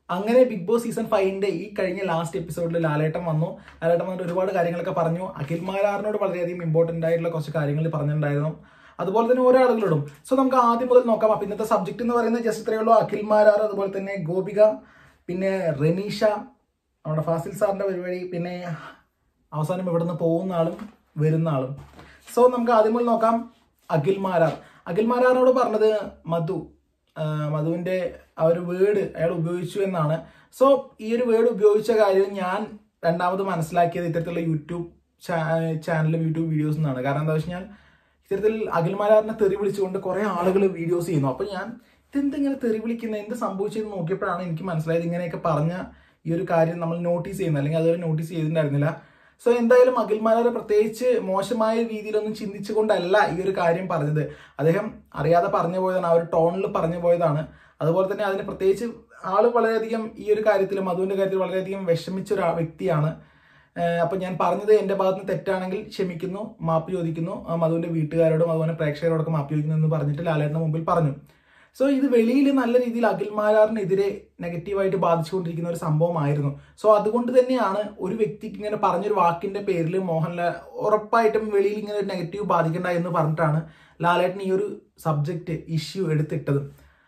അങ്ങനെ big boss season ഫൈവിന്റെ ഈ കഴിഞ്ഞ ലാസ്റ്റ് എപ്പിസോഡിൽ ലാലേട്ടൻ വന്നു ലാലേട്ടൻ വന്നിട്ട് ഒരുപാട് കാര്യങ്ങളൊക്കെ പറഞ്ഞു അഖിൽ മാരാറിനോട് വളരെയധികം ഇമ്പോർട്ടന്റ് ആയിട്ടുള്ള കുറച്ച് കാര്യങ്ങൾ പറഞ്ഞിട്ടുണ്ടായിരുന്നു അതുപോലെ തന്നെ ഓരോ ആളുകളോടും സോ നമുക്ക് ആദ്യം മുതൽ നോക്കാം അപ്പൊ ഇന്നത്തെ സബ്ജക്ട് എന്ന് പറയുന്നത് ജസ്റ്റ് ഇത്രയേ ഉള്ളൂ അഖിൽ മാരാർ അതുപോലെ തന്നെ ഗോപിക പിന്നെ റെനീഷ നമ്മുടെ ഫാസിൽ സാറിന്റെ പരിപാടി പിന്നെ അവസാനം ഇവിടുന്ന് പോകുന്ന ആളും വരുന്ന ആളും സോ നമുക്ക് ആദ്യം മുതൽ നോക്കാം അഖിൽ മാരാർ അഖിൽ മാരാറിനോട് പറഞ്ഞത് മധു ആ, മധുവിന്റെ ആ ഒരു വേർഡ് അയാൾ ഉപയോഗിച്ചു എന്നാണ് സോ ഈ ഒരു വേർഡ് ഉപയോഗിച്ച കാര്യം ഞാൻ രണ്ടാമത് മനസ്സിലാക്കിയത് ഇത്തരത്തിലുള്ള യൂട്യൂബ് ചാനലും യൂട്യൂബ് വീഡിയോസ് എന്നാണ് കാരണം എന്താ വെച്ച് കഴിഞ്ഞാൽ ഇത്തരത്തിൽ അഖിൽ മാരാറിനെ തെറി വിളിച്ചുകൊണ്ട് കുറെ ആളുകൾ വീഡിയോസ് ചെയ്യുന്നു അപ്പൊ ഞാൻ ഇതെന്തിങ്ങനെ തെറി വിളിക്കുന്നത് എന്ത് സംഭവിച്ചതെന്ന് നോക്കിയപ്പോഴാണ് എനിക്ക് മനസ്സിലായത് ഇങ്ങനെയൊക്കെ പറഞ്ഞ ഈ ഒരു കാര്യം നമ്മൾ നോട്ടീസ് ചെയ്യുന്നത് അല്ലെങ്കിൽ അതുവരെ നോട്ടീസ് ചെയ്തിട്ടുണ്ടായിരുന്നില്ല സോ എന്തായാലും അഖിൽ മാരാറ് പ്രത്യേകിച്ച് മോശമായ രീതിയിലൊന്നും ചിന്തിച്ചുകൊണ്ടല്ല ഈ ഒരു കാര്യം പറഞ്ഞത് അദ്ദേഹം അറിയാതെ പറഞ്ഞു പോയതാണ് ആ ഒരു ടോണിൽ പറഞ്ഞു പോയതാണ് അതുപോലെ തന്നെ അതിന് പ്രത്യേകിച്ച് ആള് വളരെയധികം ഈ ഒരു കാര്യത്തിൽ മധുവിന്റെ കാര്യത്തിൽ വളരെയധികം വിഷമിച്ച ഒരു ആ- വ്യക്തിയാണ് ഏഹ് അപ്പൊ ഞാൻ പറഞ്ഞത് എന്റെ ഭാഗത്ത് നിന്ന് തെറ്റാണെങ്കിൽ ക്ഷമിക്കുന്നു മാപ്പ് ചോദിക്കുന്നു ആ മധുവിന്റെ വീട്ടുകാരോടും അതുപോലെ പ്രേക്ഷകരോടൊക്കെ മാപ്പ് ചോദിക്കുന്നു എന്ന് പറഞ്ഞിട്ട് ലാലേട്ടന്റെ മുമ്പിൽ പറഞ്ഞു സോ ഇത് വെളിയിൽ നല്ല രീതിയിൽ അഖിൽ മാരാറിനെതിരെ നെഗറ്റീവായിട്ട് ബാധിച്ചുകൊണ്ടിരിക്കുന്ന ഒരു സംഭവമായിരുന്നു സോ അതുകൊണ്ട് തന്നെയാണ് ഒരു വ്യക്തിക്ക് ഇങ്ങനെ പറഞ്ഞൊരു വാക്കിന്റെ പേരിൽ മോഹൻലാൽ ഉറപ്പായിട്ടും വെളിയിൽ ഇങ്ങനെ ഒരു നെഗറ്റീവ് ബാധിക്കണ്ട എന്ന് പറഞ്ഞിട്ടാണ് ലാലേട്ടൻ ഈ ഒരു സബ്ജക്റ്റ് ഇഷ്യൂ എടുത്തിട്ടത്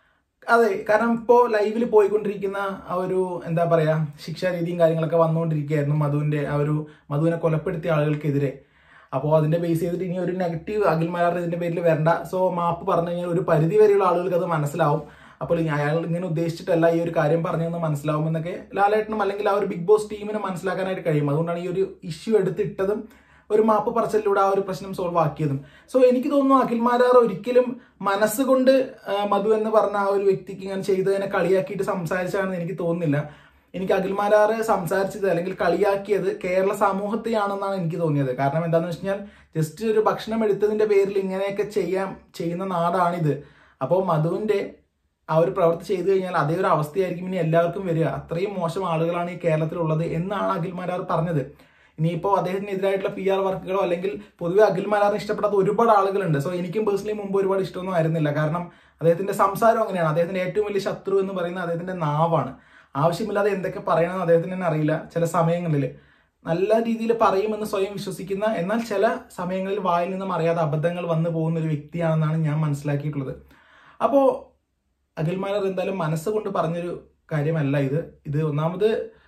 അതെ കാരണം ഇപ്പോ ലൈവിൽ പോയിക്കൊണ്ടിരിക്കുന്ന ആ ഒരു എന്താ പറയാ ശിക്ഷാരീതിയും കാര്യങ്ങളൊക്കെ വന്നുകൊണ്ടിരിക്കുകയായിരുന്നു മധുവിന്റെ ആ ഒരു മധുവിനെ കൊലപ്പെടുത്തിയ ആളുകൾക്കെതിരെ അപ്പോൾ അതിന്റെ ബേസ് ചെയ്തിട്ട് ഇനി ഒരു നെഗറ്റീവ് അഖിൽ മലയാർ ഇതിന്റെ പേരിൽ വരണ്ട സോ മാപ്പ് പറഞ്ഞു കഴിഞ്ഞാൽ ഒരു പരിധി വരെയുള്ള ആളുകൾക്ക് അത് മനസ്സിലാവും അപ്പോൾ ഇനി അയാൾ ഇങ്ങനെ ഉദ്ദേശിച്ചിട്ടല്ല ഈ ഒരു കാര്യം പറഞ്ഞതെന്ന് മനസ്സിലാവും എന്നൊക്കെ ലാലേട്ടനും അല്ലെങ്കിൽ ആ ഒരു ബിഗ് ബോസ് ടീമിന് മനസ്സിലാക്കാനായിട്ട് കഴിയും അതുകൊണ്ടാണ് ഈ ഒരു ഇഷ്യൂ എടുത്തിട്ടതും ഒരു മാപ്പ് പറച്ചിലൂടെ ആ ഒരു പ്രശ്നം സോൾവ് ആക്കിയതും സോ എനിക്ക് തോന്നുന്നു അഖിൽ മാരാർ ഒരിക്കലും മനസ്സുകൊണ്ട് ആ, മധു എന്ന് പറഞ്ഞ ആ ഒരു വ്യക്തിക്ക് ഇങ്ങനെ ചെയ്തതിനെ കളിയാക്കിയിട്ട് സംസാരിച്ചാണെന്ന് എനിക്ക് തോന്നുന്നില്ല എനിക്ക് അഖിൽ മാരാർ സംസാരിച്ചത് അല്ലെങ്കിൽ കളിയാക്കിയത് കേരള സമൂഹത്തെയാണെന്നാണ് എനിക്ക് തോന്നിയത് കാരണം എന്താണെന്ന് വെച്ച് കഴിഞ്ഞാൽ ജസ്റ്റ് ഒരു ഭക്ഷണം എടുത്തതിന്റെ പേരിൽ ഇങ്ങനെയൊക്കെ ചെയ്യാൻ ചെയ്യുന്ന നാടാണിത് അപ്പോൾ മധുവിന്റെ ആ ഒരു പ്രവൃത്തി ചെയ്തു കഴിഞ്ഞാൽ അതേ ഒരു അവസ്ഥയായിരിക്കും ഇനി എല്ലാവർക്കും വരിക അത്രയും മോശം ആളുകളാണ് ഈ കേരളത്തിലുള്ളത് എന്നാണ് അഖിൽ മാരാർ പറഞ്ഞത് ഇനിയിപ്പോൾ അദ്ദേഹത്തിനെതിരായിട്ടുള്ള പി ആർ വർക്കുകളോ അല്ലെങ്കിൽ പൊതുവെ അഖിൽ മാരാറിന് ഇഷ്ടപ്പെടാത്ത ഒരുപാട് ആളുകളുണ്ട് സോ എനിക്കും പേഴ്സണലി മുമ്പ് ഒരുപാട് ഇഷ്ടമൊന്നും ആയിരുന്നില്ല കാരണം അദ്ദേഹത്തിന്റെ സംസാരം അങ്ങനെയാണ് അദ്ദേഹത്തിന്റെ ഏറ്റവും വലിയ ശത്രു എന്ന് പറയുന്നത് അദ്ദേഹത്തിന്റെ നാവാണ് ആവശ്യമില്ലാതെ എന്തൊക്കെ പറയണമെന്ന് അദ്ദേഹത്തിന് തന്നെ അറിയില്ല ചില സമയങ്ങളിൽ നല്ല രീതിയിൽ പറയുമെന്ന് സ്വയം വിശ്വസിക്കുന്ന എന്നാൽ ചില സമയങ്ങളിൽ വായിൽ നിന്നും അറിയാതെ അബദ്ധങ്ങൾ വന്നു പോകുന്ന ഒരു വ്യക്തിയാണെന്നാണ് ഞാൻ മനസ്സിലാക്കിയിട്ടുള്ളത് അപ്പോൾ അഖിൽമാനർ എന്തായാലും മനസ്സുകൊണ്ട് പറഞ്ഞൊരു കാര്യമല്ല ഇത് ഇത് ഒന്നാമത്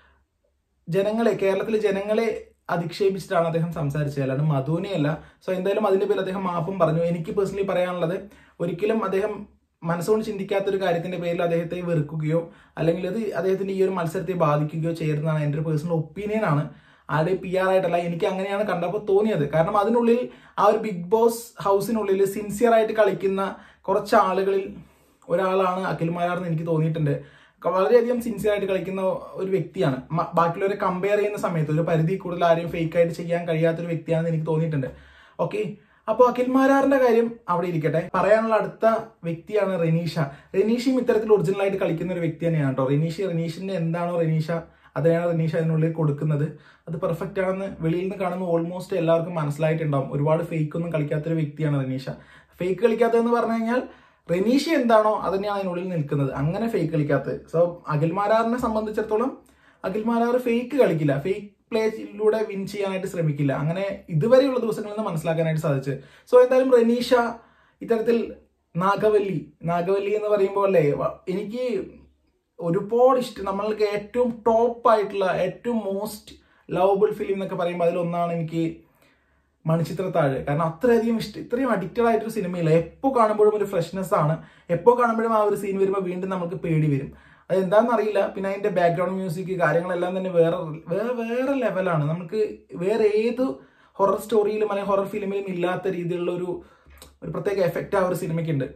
ജനങ്ങളെ കേരളത്തിലെ ജനങ്ങളെ അധിക്ഷേപിച്ചിട്ടാണ് അദ്ദേഹം സംസാരിച്ചത് അല്ലാണ്ട് മധുവിനെയല്ല സോ എന്തായാലും അതിന്റെ പേരിൽ അദ്ദേഹം മാപ്പും പറഞ്ഞു എനിക്ക് പേഴ്സണലി പറയാനുള്ളത് ഒരിക്കലും അദ്ദേഹം മനസ്സുകൊണ്ട് ചിന്തിക്കാത്ത ഒരു കാര്യത്തിന്റെ പേരിൽ അദ്ദേഹത്തെ വെറുക്കുകയോ അല്ലെങ്കിൽ അത് അദ്ദേഹത്തിന്റെ ഈ ഒരു മത്സരത്തെ ബാധിക്കുകയോ ചെയ്യരുതെന്നാണ് എൻ്റെ ഒരു പേഴ്സണൽ ഒപ്പീനിയൻ ആണ് ആരുടെയും പി ആർ ആയിട്ടല്ല എനിക്ക് അങ്ങനെയാണ് കണ്ടപ്പോൾ തോന്നിയത് കാരണം അതിനുള്ളിൽ ആ ഒരു ബിഗ് ബോസ് ഹൗസിനുള്ളിൽ സിൻസിയർ ആയിട്ട് കളിക്കുന്ന കുറച്ച് ആളുകളിൽ ഒരാളാണ് അഖിൽ മാരാർ എന്ന് എനിക്ക് തോന്നിയിട്ടുണ്ട് വളരെയധികം സിൻസിയർ ആയിട്ട് കളിക്കുന്ന ഒരു വ്യക്തിയാണ് മ- ബാക്കിയുള്ളവരെ കമ്പയർ ചെയ്യുന്ന സമയത്ത് ഒരു പരിധി കൂടുതൽ ആരെയും ഫേക്ക് ആയിട്ട് ചെയ്യാൻ കഴിയാത്ത ഒരു വ്യക്തിയാണെന്ന് എനിക്ക് തോന്നിയിട്ടുണ്ട് ഓക്കെ അപ്പോൾ അഖിൽ മാരാറിന്റെ കാര്യം അവിടെ ഇരിക്കട്ടെ പറയാനുള്ള അടുത്ത വ്യക്തിയാണ് റെനീഷ റെനീഷയും ഇത്തരത്തിൽ ഒറിജിനൽ ആയിട്ട് കളിക്കുന്ന ഒരു വ്യക്തി തന്നെയാണ് കേട്ടോ റെനീഷ റെനീഷിന്റെ എന്താണോ റെനീഷ അതിനാണ് റെനീഷ അതിനുള്ളിൽ കൊടുക്കുന്നത് അത് പെർഫെക്റ്റ് ആണെന്ന് വെളിയിൽ നിന്ന് കാണുന്ന ഓൾമോസ്റ്റ് എല്ലാവർക്കും മനസ്സിലായിട്ടുണ്ടാവും ഒരുപാട് ഫേക്ക് ഒന്നും കളിക്കാത്തൊരു വ്യക്തിയാണ് റെനീഷ ഫേക്ക് കളിക്കാത്തതെന്ന് പറഞ്ഞു കഴിഞ്ഞാൽ റെനീഷ എന്താണോ അത് തന്നെയാണ് അതിനുള്ളിൽ നിൽക്കുന്നത് അങ്ങനെ ഫേക്ക് കളിക്കാത്തത് സോ അഖിൽമാരാറിനെ സംബന്ധിച്ചിടത്തോളം അഖിൽമാരാർ ഫേക്ക് കളിക്കില്ല ഫേക്ക് പ്ലേയിലൂടെ വിൻ ചെയ്യാനായിട്ട് ശ്രമിക്കില്ല അങ്ങനെ ഇതുവരെയുള്ള ദിവസങ്ങളിൽ നിന്ന് മനസ്സിലാക്കാനായിട്ട് സാധിച്ചു സോ എന്തായാലും റെനീഷ ഇത്തരത്തിൽ നാഗവല്ലി നാഗവല്ലി എന്ന് പറയുമ്പോൾ അല്ലേ വ- എനിക്ക് ഒരുപാട് ഇഷ്ടം നമ്മൾക്ക് ഏറ്റവും ടോപ്പ് ആയിട്ടുള്ള ഏറ്റവും മോസ്റ്റ് ലവബിൾ ഫിലിം എന്നൊക്കെ പറയുമ്പോൾ അതിലൊന്നാണ് എനിക്ക് മണിച്ചിത്രത്താഴ് കാരണം അത്രയധികം ഇഷ്ടം ഇത്രയും അഡിക്റ്റഡ് ആയിട്ടൊരു സിനിമയില്ല എപ്പോൾ കാണുമ്പോഴും ഒരു ഫ്രഷ്നെസ് ആണ് എപ്പോൾ കാണുമ്പോഴും ആ ഒരു സീൻ വരുമ്പോൾ വീണ്ടും നമുക്ക് പേടി വരും അത് എന്താണെന്ന് അറിയില്ല പിന്നെ അതിന്റെ ബാക്ക്ഗ്രൗണ്ട് മ്യൂസിക് കാര്യങ്ങളെല്ലാം തന്നെ വേറെ വേറെ വേറെ ലെവലാണ് നമുക്ക് വേറെ ഏത് ഹൊറർ സ്റ്റോറിയിലും അല്ലെങ്കിൽ ഹൊറർ ഫിലിമിലും ഇല്ലാത്ത രീതിയിലുള്ള ഒരു ഒരു പ്രത്യേക എഫക്റ്റ് ആ ഒരു സിനിമയ്ക്കുണ്ട്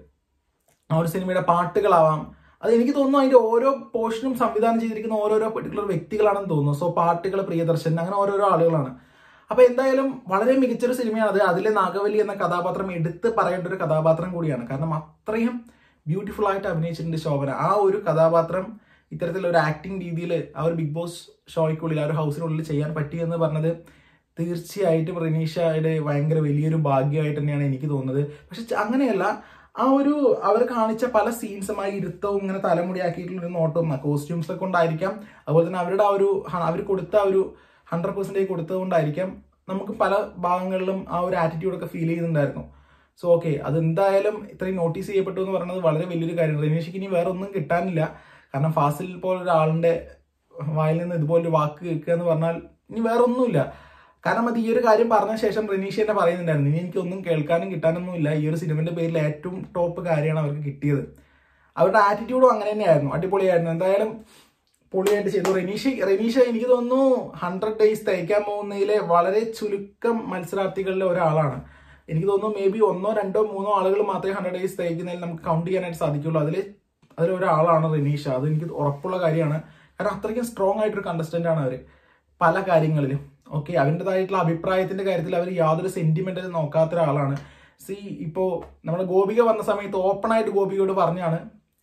ആ ഒരു സിനിമയുടെ പാട്ടുകളാവാം അത് എനിക്ക് തോന്നുന്നു അതിന്റെ ഓരോ പോർഷനും സംവിധാനം ചെയ്തിരിക്കുന്ന ഓരോരോ പെർട്ടിക്കുലർ വ്യക്തികളാണെന്ന് തോന്നുന്നു സോ പാട്ടുകൾ പ്രിയദർശൻ അങ്ങനെ ഓരോരോ ആളുകളാണ് അപ്പൊ എന്തായാലും വളരെ മികച്ചൊരു സിനിമയാണ് അത് അതിലെ നാഗവല്ലി എന്ന കഥാപാത്രം എടുത്ത് പറയേണ്ട ഒരു കഥാപാത്രം കൂടിയാണ് കാരണം അത്രയും ബ്യൂട്ടിഫുൾ ആയിട്ട് അഭിനയിച്ചിട്ടുണ്ട് ശോഭന ആ ഒരു കഥാപാത്രം ഇത്തരത്തിലുള്ള ഒരു ആക്ടിങ് രീതിയിൽ ആ ഒരു ബിഗ് ബോസ് ഷോയ്ക്കുള്ളിൽ ആ ഒരു ഹൗസിനുള്ളിൽ ചെയ്യാൻ പറ്റിയെന്ന് പറഞ്ഞത് തീർച്ചയായിട്ടും റിനീഷയുടെ ഭയങ്കര വലിയൊരു ഭാഗ്യമായിട്ട് തന്നെയാണ് എനിക്ക് തോന്നുന്നത് പക്ഷെ ച- അങ്ങനെയല്ല ആ ഒരു അവർ കാണിച്ച പല സീൻസുമായി ഇരുത്തവും ഇങ്ങനെ തലമുടിയാക്കിയിട്ടുള്ള ഒരു നോട്ടവും കോസ്റ്റ്യൂംസ് ഒക്കെ കൊണ്ടായിരിക്കാം അതുപോലെ തന്നെ അവരുടെ ആ ഒരു അവർ കൊടുത്ത ആ ഒരു ഹൺഡ്രഡ് പെർസെൻറ്റേജ് കൊടുത്തത് കൊണ്ടായിരിക്കാം നമുക്ക് പല ഭാഗങ്ങളിലും ആ ഒരു ആറ്റിറ്റ്യൂഡൊക്കെ ഫീൽ ചെയ്യുന്നുണ്ടായിരുന്നു സോ ഓക്കെ അതെന്തായാലും ഇത്രയും നോട്ടീസ് ചെയ്യപ്പെട്ടു എന്ന് പറയുന്നത് വളരെ വലിയൊരു കാര്യമാണ് റെനീഷയ്ക്ക് ഇനി വേറെ ഒന്നും കിട്ടാനില്ല കാരണം ഫാസിൽ പോലൊരാളുടെ വായിൽ നിന്ന് ഇതുപോലൊരു വാക്ക് കേൾക്കുക എന്ന് പറഞ്ഞാൽ ഇനി വേറെ ഒന്നുമില്ല കാരണം അത് ഈ ഒരു കാര്യം പറഞ്ഞ ശേഷം റെനീഷ് തന്നെ പറയുന്നുണ്ടായിരുന്നു ഇനി എനിക്കൊന്നും കേൾക്കാനും കിട്ടാനൊന്നും ഇല്ല ഈ ഒരു സിനിമന്റെ പേരിൽ ഏറ്റവും ടോപ്പ് കാര്യമാണ് അവർക്ക് കിട്ടിയത് അവരുടെ ആറ്റിറ്റ്യൂഡും അങ്ങനെ തന്നെയായിരുന്നു അടിപൊളിയായിരുന്നു എന്തായാലും പൊളിയായിട്ട് ചെയ്തു റെനീഷ റെനീഷ എനിക്ക് തോന്നുന്നു ഹൺഡ്രഡ് ഡേയ്സ് തയ്ക്കാൻ പോകുന്നതിലെ വളരെ ചുരുക്കം മത്സരാർത്ഥികളിലെ ഒരാളാണ് എനിക്ക് തോന്നുന്നു മേ ബി ഒന്നോ രണ്ടോ മൂന്നോ ആളുകൾ മാത്രമേ ഹൺഡ്രഡ് ഡേയ്സ് തയ്ക്കുന്നതിൽ നമുക്ക് കൗണ്ട് ചെയ്യാനായിട്ട് സാധിക്കുള്ളൂ അതിൽ അതിലൊരാളാണ് റെനീഷ അത് എനിക്ക് ഉറപ്പുള്ള കാര്യമാണ് കാരണം അത്രയ്ക്കും സ്ട്രോങ് ആയിട്ടൊരു കണ്ടസ്റ്റന്റ് ആണ് അവർ പല കാര്യങ്ങളിലും ഓക്കെ അവൻ്റെതായിട്ടുള്ള അഭിപ്രായത്തിന്റെ കാര്യത്തിൽ അവർ യാതൊരു സെന്റിമെന്റും നോക്കാത്ത ഒരാളാണ് സി ഇപ്പോ നമ്മുടെ ഗോപിക വന്ന സമയത്ത് ഓപ്പൺ ആയിട്ട് ഗോപികയോട് പറഞ്ഞാണ്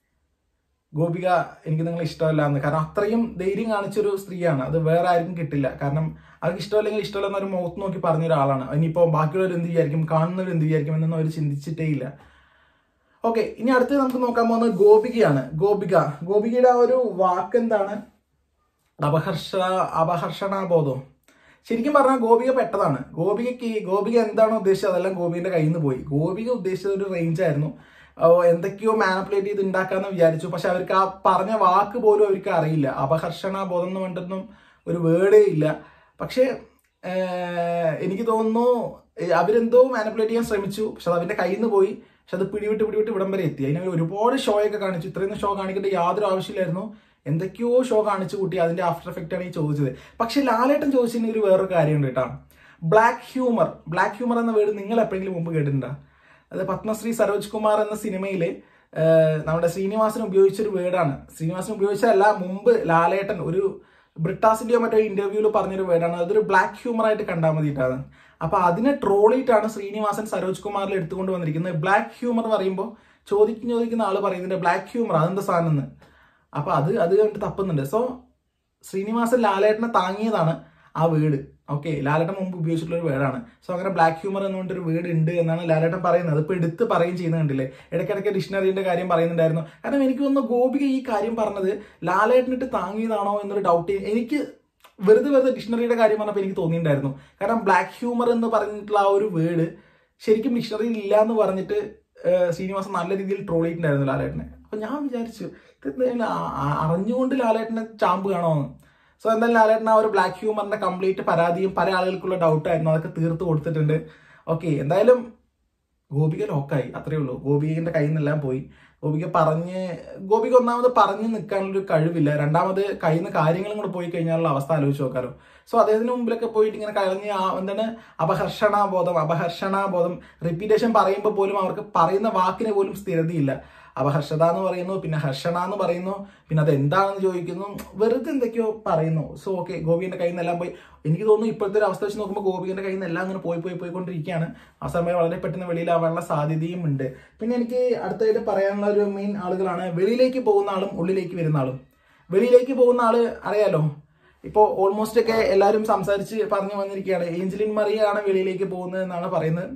ഗോപിക എനിക്ക് നിങ്ങൾ ഇഷ്ടമല്ല എന്ന് കാരണം അത്രയും ധൈര്യം കാണിച്ചൊരു സ്ത്രീയാണ് അത് വേറെ ആർക്കും കിട്ടില്ല കാരണം അവർക്ക് ഇഷ്ടമല്ലെങ്കിൽ ഇഷ്ടമല്ല എന്നൊരു മുഖത്ത് നോക്കി പറഞ്ഞ ഒരാളാണ് ഇനിയിപ്പോൾ ബാക്കിയുള്ളവർ എന്ത് വിചാരിക്കും കാണുന്നവർ എന്ത് വിചാരിക്കും എന്നൊന്നും അവർ ചിന്തിച്ചിട്ടേ ഇല്ല ഓക്കെ ഇനി അടുത്ത് നമുക്ക് നോക്കാൻ പോകുന്നത് ഗോപികയാണ് ഗോപിക ഗോപികയുടെ ആ ഒരു വാക്ക് എന്താണ് അപഹർഷ അപഹർഷണബോധം ശരിക്കും പറഞ്ഞാൽ ഗോപിക പെട്ടതാണ് ഗോപികയ്ക്ക് ഗോപിക എന്താണോ ഉദ്ദേശിച്ചത് അതെല്ലാം ഗോപിന്റെ കയ്യിൽ നിന്ന് പോയി ഗോപിക ഉദ്ദേശിച്ചത് ഒരു റേഞ്ച് ആയിരുന്നു ഓ, എന്തൊക്കെയോ മാനിപ്പുലേറ്റ് ചെയ്ത് ഉണ്ടാക്കാന്ന് വിചാരിച്ചു പക്ഷെ അവർക്ക് ആ പറഞ്ഞ വാക്ക് പോലും അവർക്ക് അറിയില്ല അപഹർഷണ ബോധം എന്ന് പറഞ്ഞിട്ടൊന്നും ഒരു വേർഡേ ഇല്ല പക്ഷേ ഏഹ്, എനിക്ക് തോന്നുന്നു ഏഹ്, അവരെന്തോ മാനിപ്പുലേറ്റ് ചെയ്യാൻ ശ്രമിച്ചു പക്ഷെ അത് അവന്റെ കയ്യിൽ നിന്ന് പോയി പക്ഷെ അത് പിടിവിട്ട് പിടിവിട്ട് ഇവിടം വരെ എത്തി അതിന് ഒരുപാട് ഷോ ഒക്കെ കാണിച്ചു ഇത്രയൊന്നും ഷോ കാണിക്കേണ്ട യാതൊരു ആവശ്യമില്ലായിരുന്നു എന്തൊക്കെയോ ഷോ കാണിച്ചു കൂട്ടി അതിന്റെ ആഫ്റ്റർ എഫക്റ്റ് ആണ് ഈ ചോദിച്ചത് പക്ഷെ ലാലേട്ടൻ ചോദിച്ചതിന് ഒരു വേറൊരു കാര്യമുണ്ട് കേട്ടോ ബ്ലാക്ക് ഹ്യൂമർ ബ്ലാക്ക് ഹ്യൂമർ എന്ന വേർഡ് നിങ്ങൾ എപ്പോഴെങ്കിലും മുമ്പ് കേട്ടിട്ടുണ്ടോ അത് പത്മശ്രീ സരോജ് കുമാർ എന്ന സിനിമയില് ഏഹ്, നമ്മുടെ ശ്രീനിവാസൻ ഉപയോഗിച്ചൊരു വേർഡാണ് ശ്രീനിവാസൻ ഉപയോഗിച്ചതല്ല മുമ്പ് ലാലേട്ടൻ ഒരു ബ്രിട്ടാസിന്റെയോ മറ്റോ ഇന്റർവ്യൂവിൽ പറഞ്ഞൊരു വേർഡാണ് അതൊരു ബ്ലാക്ക് ഹ്യൂമർ ആയിട്ട് കണ്ടാൽ മതിയിട്ടാണ് അപ്പൊ അതിനെ ട്രോളിയിട്ടാണ് ശ്രീനിവാസൻ സരോജ് കുമാറിൽ എടുത്തുകൊണ്ട് വന്നിരിക്കുന്നത് ബ്ലാക്ക് ഹ്യൂമർ എന്ന് പറയുമ്പോൾ ചോദിക്കുന്ന ചോദിക്കുന്ന ആള് പറയുന്നുണ്ട് ബ്ലാക്ക് ഹ്യൂമർ അതെന്താ സാധനം എന്ന് അപ്പൊ അത് അത് കണ്ടിട്ട് തപ്പുന്നുണ്ട് സോ ശ്രീനിവാസൻ ലാലേട്ടനെ താങ്ങിയതാണ് ആ വീട് ഓക്കെ ലാലേട്ടൻ മുമ്പ് ഉപയോഗിച്ചിട്ടുള്ള ഒരു വേർഡാണ് സോ അങ്ങനെ ബ്ലാക്ക് ഹ്യൂമർ എന്ന് പറഞ്ഞിട്ട് ഒരു വീട് ഉണ്ട് എന്നാണ് ലാലേട്ടൻ പറയുന്നത് ഇപ്പൊ എടുത്ത് പറയുകയും ചെയ്യുന്നത് കണ്ടില്ലേ ഇടയ്ക്കിടയ്ക്ക് ഡിക്ഷണറിന്റെ കാര്യം പറയുന്നുണ്ടായിരുന്നു കാരണം എനിക്ക് തോന്നുന്നു ഗോപിക ഈ കാര്യം പറഞ്ഞത് ലാലേട്ടനിട്ട് താങ്ങിയതാണോ എന്നൊരു ഡൗട്ട് എനിക്ക് വെറുതെ വെറുതെ ഡിക്ഷണറിയുടെ കാര്യം പറഞ്ഞപ്പോൾ എനിക്ക് തോന്നിയിട്ടുണ്ടായിരുന്നു കാരണം ബ്ലാക്ക് ഹ്യൂമർ എന്ന് പറഞ്ഞിട്ടുള്ള ആ ഒരു വേർഡ് ശരിക്കും ഡിക്ഷണറിയിൽ ഇല്ല എന്ന് പറഞ്ഞിട്ട് ഏഹ്, ശ്രീനിവാസൻ നല്ല രീതിയിൽ ട്രോൾ ചെയ്തിട്ടുണ്ടായിരുന്നു ലാലേട്ടനെ അപ്പൊ ഞാൻ വിചാരിച്ചു ഇതെന്തായാലും ആ- ആ- അറിഞ്ഞുകൊണ്ട് ലാലേട്ടനെ ചാമ്പ് കാണുമെന്ന് സോ എന്തായാലും ലാലേട്ടൻ ആ ഒരു ബ്ലാക്ക് ഹ്യൂമറിന്റെ കംപ്ലീറ്റ് പരാതിയും പല ആളുകൾക്കുള്ള ഡൗട്ടായിരുന്നു അതൊക്കെ തീർത്ത് കൊടുത്തിട്ടുണ്ട് ഓക്കെ എന്തായാലും ഗോപിക ലോക്കായി അത്രേ ഉള്ളൂ ഗോപികന്റെ കയ്യിൽ നിന്നെല്ലാം പോയി ഗോപിക പറഞ്ഞ് ഗോപിക ഒന്നാമത് പറഞ്ഞു നിൽക്കാനുള്ളൊരു കഴിവില്ല രണ്ടാമത് കയ്യിൽ നിന്ന് കാര്യങ്ങളും കൂടെ പോയി കഴിഞ്ഞാലുള്ള അവസ്ഥ ആലോചിച്ച് നോക്കാലോ സോ അദ്ദേഹത്തിന് മുമ്പിലൊക്കെ പോയിട്ട് ഇങ്ങനെ കഴിഞ്ഞ് ആ എന്താണ് അപഹർഷണാബോധം അപഹർഷണാബോധം റിപ്പീറ്റേഷൻ പറയുമ്പോൾ പോലും അവർക്ക് പറയുന്ന വാക്കിന് പോലും സ്ഥിരതയില്ല അപഹർഷത എന്ന് പറയുന്നു പിന്നെ ഹർഷണ എന്ന് പറയുന്നു പിന്നെ അത് എന്താണെന്ന് ചോദിക്കുന്നു വെറുതെ എന്തൊക്കെയോ പറയുന്നു സോ ഓക്കെ ഗോപിന്റെ കയ്യിൽ നിന്നെല്ലാം പോയി എനിക്ക് തോന്നുന്നു ഇപ്പോഴത്തെ ഒരു അവസ്ഥ വെച്ച് നോക്കുമ്പോൾ ഗോപിന്റെ കയ്യിൽ നിന്ന് എല്ലാം അങ്ങനെ പോയി പോയി പോയിക്കൊണ്ടിരിക്കുകയാണ് ആ സമയം വളരെ പെട്ടെന്ന് വെളിയിലാവാനുള്ള സാധ്യതയും ഉണ്ട് പിന്നെ എനിക്ക് അടുത്തായിട്ട് പറയാനുള്ള ഒരു മെയിൻ ആളുകളാണ് വെളിയിലേക്ക് പോകുന്ന ആളും ഉള്ളിലേക്ക് വരുന്ന ആളും വെളിയിലേക്ക് പോകുന്ന ആള് അറിയാലോ ഇപ്പോൾ ഓൾമോസ്റ്റ് ഒക്കെ എല്ലാവരും സംസാരിച്ച് പറഞ്ഞു വന്നിരിക്കുകയാണ് ഏഞ്ചലിൻ മറിയാണ് വെളിയിലേക്ക് പോകുന്നത് എന്നാണ് പറയുന്നത്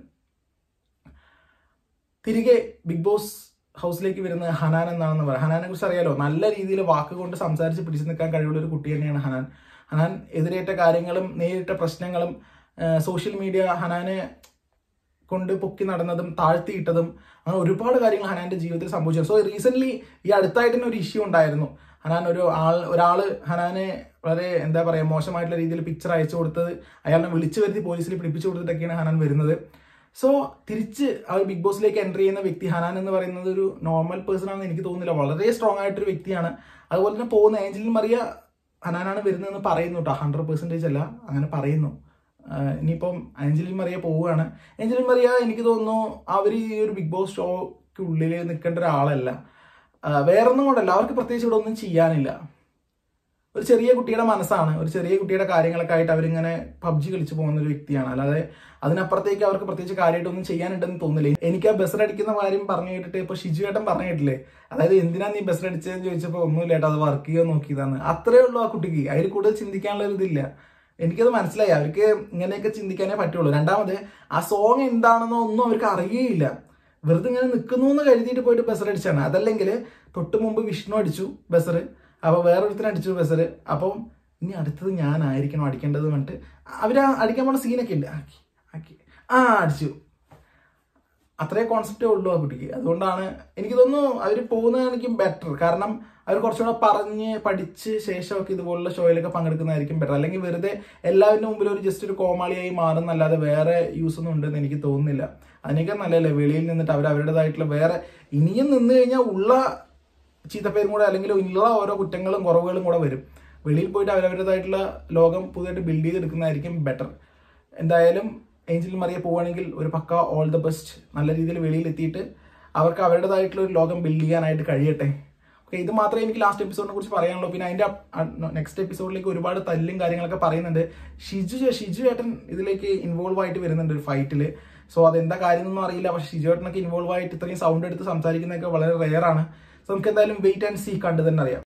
തിരികെ ബിഗ് ബോസ് ഹൗസിലേക്ക് വരുന്ന ഹനാൻ എന്നാണെന്ന് പറയാം ഹനാനെ കുറിച്ച് അറിയാലോ നല്ല രീതിയിൽ വാക്കുകൊണ്ട് സംസാരിച്ച് പിടിച്ചു നിൽക്കാൻ കഴിവുള്ള ഒരു കുട്ടി തന്നെയാണ് ഹനാൻ ഹനാൻ എതിരേറ്റ കാര്യങ്ങളും നേരിട്ട പ്രശ്നങ്ങളും സോഷ്യൽ മീഡിയ ഹനാനെ കൊണ്ട് പൊക്കി നടന്നതും താഴ്ത്തിയിട്ടതും അങ്ങനെ ഒരുപാട് കാര്യങ്ങൾ ഹനാന്റെ ജീവിതത്തിൽ സംഭവിച്ചു സോ റീസെന്റ് ഈ അടുത്തായിട്ട് തന്നെ ഒരു ഇഷ്യൂ ഉണ്ടായിരുന്നു ഹനാൻ ഒരു ആൾ ഒരാള് ഹനാനെ വളരെ എന്താ പറയാ മോശമായിട്ടുള്ള രീതിയിൽ പിക്ചർ അയച്ചു കൊടുത്തത് അയാളെ വിളിച്ചു വരുത്തി പോലീസിൽ പിടിപ്പിച്ചു കൊടുത്തിട്ടൊക്കെയാണ് ഹനാൻ വരുന്നത് സോ തിരിച്ച് ആ ഒരു ബിഗ് ബോസിലേക്ക് എൻ്റർ ചെയ്യുന്ന വ്യക്തി ഹനാൻ എന്ന് പറയുന്നത് ഒരു നോർമൽ പേഴ്സൺ ആണെന്ന് എനിക്ക് തോന്നുന്നില്ല വളരെ സ്ട്രോങ് ആയിട്ടൊരു വ്യക്തിയാണ് അതുപോലെ തന്നെ പോകുന്ന ഏഞ്ചലിൻ മറിയ ഹനാനാണ് വരുന്നതെന്ന് പറയുന്നു കേട്ടോ ഹൺഡ്രഡ് പെർസെൻറ്റേജ് അല്ല അങ്ങനെ പറയുന്നു ആഹ് ഇനിയിപ്പം ഏഞ്ചലിൻ മറിയ പോവുകയാണ് ഏഞ്ചലിൻ മറിയ എനിക്ക് തോന്നുന്നു അവർ ഈ ഒരു ബിഗ് ബോസ് ഷോയ്ക്കുള്ളിൽ നിൽക്കേണ്ട ഒരാളല്ല ആഹ് വേറൊന്നും കൊണ്ടല്ല അവർക്ക് പ്രത്യേകിച്ച് ഇവിടെ ഒന്നും ചെയ്യാനില്ല ഒരു ചെറിയ കുട്ടിയുടെ മനസ്സാണ് ഒരു ചെറിയ കുട്ടിയുടെ കാര്യങ്ങളൊക്കെ ആയിട്ട് അവരിങ്ങനെ പബ്ജി കളിച്ചു പോകുന്ന ഒരു വ്യക്തിയാണ് അല്ലാതെ അതിനപ്പുറത്തേക്ക് അവർക്ക് പ്രത്യേകിച്ച് കാര്യമായിട്ടൊന്നും ചെയ്യാനുണ്ടെന്ന് തോന്നില്ല എനിക്ക് ആ ബസ് അടിക്കുന്ന കാര്യം പറഞ്ഞു കേട്ടിട്ട് ഇപ്പൊ ഷിജു ഏട്ടൻ പറഞ്ഞു കേട്ടില്ലേ അതായത് എന്തിനാ നീ ബസ് അടിച്ചതെന്ന് ചോദിച്ചപ്പോൾ ഒന്നുമില്ല ഏട്ടാ അത് വർക്ക് ചെയ്യാൻ നോക്കിയതാണ് അത്രേ ഉള്ളൂ ആ കുട്ടിക്ക് അതിൽ കൂടുതൽ ചിന്തിക്കാനുള്ള ഒരു ഇതില്ല എനിക്കത് മനസ്സിലായി അവർക്ക് ഇങ്ങനെയൊക്കെ ചിന്തിക്കാനേ പറ്റുള്ളൂ രണ്ടാമത് ആ സോങ് എന്താണെന്നോ ഒന്നും അവർക്ക് അറിയേയില്ല വെറുതെ ഇങ്ങനെ നിൽക്കുന്നു എന്ന് കരുതിയിട്ട് പോയിട്ട് ബസർ അടിച്ചാണ് അതല്ലെങ്കിൽ തൊട്ട് മുമ്പ് വിഷ്ണു അടിച്ചു ബസർ അപ്പോൾ വേറൊരുത്തിന് അടിച്ചു ബസർ അപ്പം ഇനി അടുത്തത് ഞാനായിരിക്കണം അടിക്കേണ്ടത് പറഞ്ഞിട്ട് അവർ അടിക്കാൻ പോണ സീനൊക്കെ ഉണ്ട് ആക്കി ആക്കി ആ അടിച്ചു അത്രേ കോൺസെപ്റ്റേ ഉള്ളൂ ആ കുട്ടിക്ക് അതുകൊണ്ടാണ് എനിക്ക് തോന്നുന്നു അവർ പോകുന്നതായിരിക്കും ബെറ്റർ കാരണം അവർ കുറച്ചുകൂടെ പറഞ്ഞ് പഠിച്ച് ശേഷമൊക്കെ ഇതുപോലുള്ള ഷോയിലൊക്കെ പങ്കെടുക്കുന്നതായിരിക്കും ബെറ്റർ അല്ലെങ്കിൽ വെറുതെ എല്ലാവരുടെ മുമ്പിൽ ഒരു ജസ്റ്റ് ഒരു കോമാളിയായി മാറുന്നല്ലാതെ വേറെ യൂസ് ഒന്നും ഉണ്ടെന്ന് എനിക്ക് തോന്നുന്നില്ല അതിനൊക്കെ നല്ലല്ലേ വെളിയിൽ നിന്നിട്ട് അവർ അവരുടേതായിട്ടുള്ള വേറെ ഇനിയും നിന്ന് കഴിഞ്ഞാൽ ഉള്ള ചീത്തപ്പേരും കൂടെ അല്ലെങ്കിൽ ഉള്ള ഓരോ കുറ്റങ്ങളും കുറവുകളും കൂടെ വരും വെളിയിൽ പോയിട്ട് അവരവരുടേതായിട്ടുള്ള ലോകം പുതിയതായിട്ട് ബിൽഡ് ചെയ്തെടുക്കുന്നതായിരിക്കും ബെറ്റർ എന്തായാലും ഏഞ്ചൽ മറിയ പോവുകയാണെങ്കിൽ ഒരു പക്ക ഓൾ ദ ബെസ്റ്റ് നല്ല രീതിയിൽ വെളിയിൽ എത്തിയിട്ട് അവർക്ക് അവരുടേതായിട്ടുള്ള ഒരു ലോകം ബിൽഡ് ചെയ്യാനായിട്ട് കഴിയട്ടെ ഓക്കെ ഇത് മാത്രമേ എനിക്ക് ലാസ്റ്റ് എപ്പിസോഡിനെ കുറിച്ച് പറയാനുള്ളൂ പിന്നെ അതിന്റെ നെക്സ്റ്റ് എപ്പിസോഡിലേക്ക് ഒരുപാട് തല്ലും കാര്യങ്ങളൊക്കെ പറയുന്നുണ്ട് ഷിജു ഷിജു ഏട്ടൻ ഇതിലേക്ക് ഇൻവോൾവ് ആയിട്ട് വരുന്നുണ്ട് ഒരു ഫൈറ്റിൽ സോ അതെന്താ കാര്യം എന്നൊന്നും അറിയില്ല പക്ഷേ ഷിജു ഏട്ടനൊക്കെ ഇൻവോൾവ് ആയിട്ട് ഇത്രയും സൗണ്ട് എടുത്ത് സംസാരിക്കുന്നതൊക്കെ വളരെ റെയർ ആണ് സോ നമുക്ക് എന്തായാലും വെയിറ്റ് ആൻഡ് സീ കണ്ടു തന്നെ അറിയാം